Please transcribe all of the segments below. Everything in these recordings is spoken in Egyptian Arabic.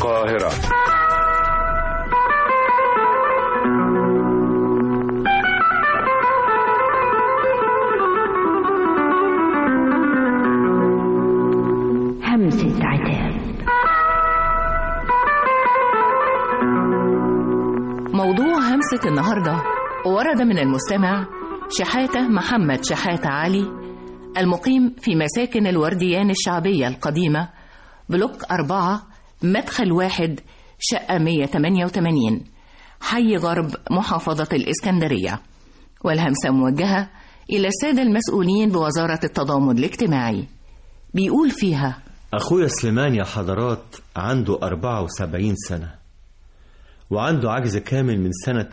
القاهرة همسة عتاب موضوع همسة النهاردة ورد من المستمع شحاتة محمد شحاتة علي المقيم في مساكن الورديان الشعبية القديمة بلوك أربعة مدخل واحد شقة 188 حي غرب محافظة الإسكندرية والهمسة موجهة إلى السادة المسؤولين بوزارة التضامن الاجتماعي بيقول فيها أخويا سليمان يا حضرات عنده 74 سنة وعنده عجز كامل من سنة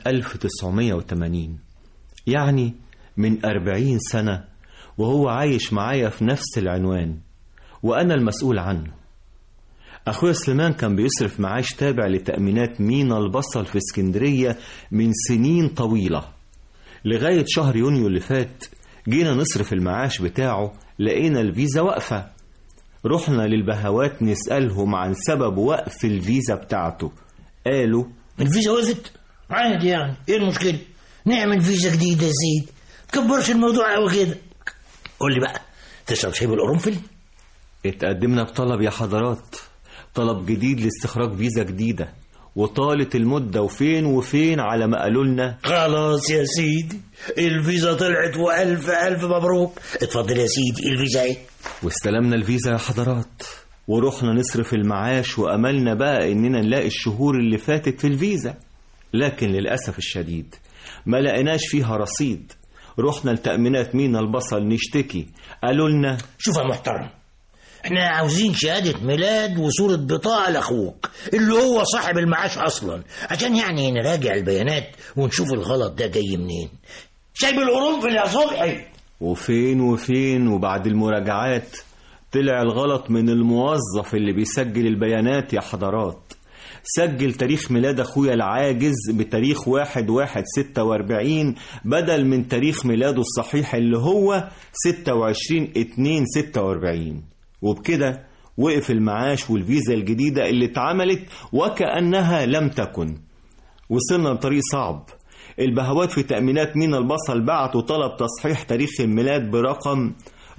1980 يعني من 40 سنة وهو عايش معايا في نفس العنوان وأنا المسؤول عنه أخويا سليمان كان بيصرف معاش تابع لتأمينات مينا البصل في اسكندرية من سنين طويلة لغاية شهر يونيو اللي فات جينا نصرف المعاش بتاعه لقينا الفيزا واقفة رحنا للبهوات نسألهم عن سبب وقف الفيزا بتاعته قالوا الفيزا وقفت عادي يعني ايه المشكلة نعمل فيزا جديدة يا سيدي تكبرش الموضوع قوي كده قول لي بقى تشرب شاي بالقرنفل اتقدمنا بطلب يا حضرات طلب جديد لاستخراج فيزا جديدة وطالت المدة وفين وفين على ما قالوا لنا خلاص يا سيدي الفيزا طلعت والف الف مبروك اتفضل يا سيدي الفيزا ايه واستلمنا الفيزا يا حضرات ورحنا نصرف المعاش وأملنا بقى إننا نلاقي الشهور اللي فاتت في الفيزا لكن للأسف الشديد ما لقيناش فيها رصيد رحنا لتأمينات مينا البصل نشتكي قالوا لنا شوف يا محترم احنا عاوزين شهادة ميلاد وصورة بطاقة لأخوك اللي هو صاحب المعاش أصلا عشان يعني نراجع البيانات ونشوف الغلط ده جاي منين شاي بالقرنفل يا صبحي وفين وفين وبعد المراجعات طلع الغلط من الموظف اللي بيسجل البيانات يا حضرات سجل تاريخ ميلاد اخويا العاجز بتاريخ واحد واحد ستة واربعين بدل من تاريخ ميلاده الصحيح اللي هو ستة وعشرين اتنين ستة واربعين وبكده وقف المعاش والفيزا الجديدة اللي اتعملت وكأنها لم تكن وصلنا لطريق صعب البهوات في تأمينات مينا البصل بعتوا طلب تصحيح تاريخ الميلاد برقم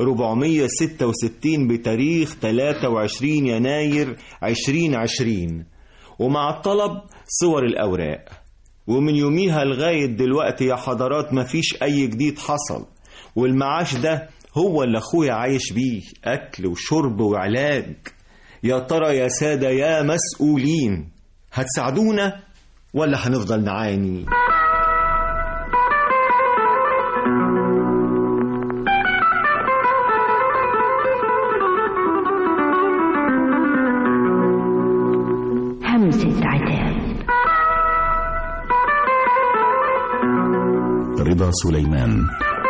466 بتاريخ 23 يناير 2020 ومع الطلب صور الأوراق ومن يوميها لغاية دلوقتي يا حضرات مفيش أي جديد حصل والمعاش ده هو اللي أخويا عايش بيه أكل وشرب وعلاج يا ترى يا سادة يا مسؤولين هتساعدونا ولا هنفضل نعاني؟ همسة عتاب رضا سليمان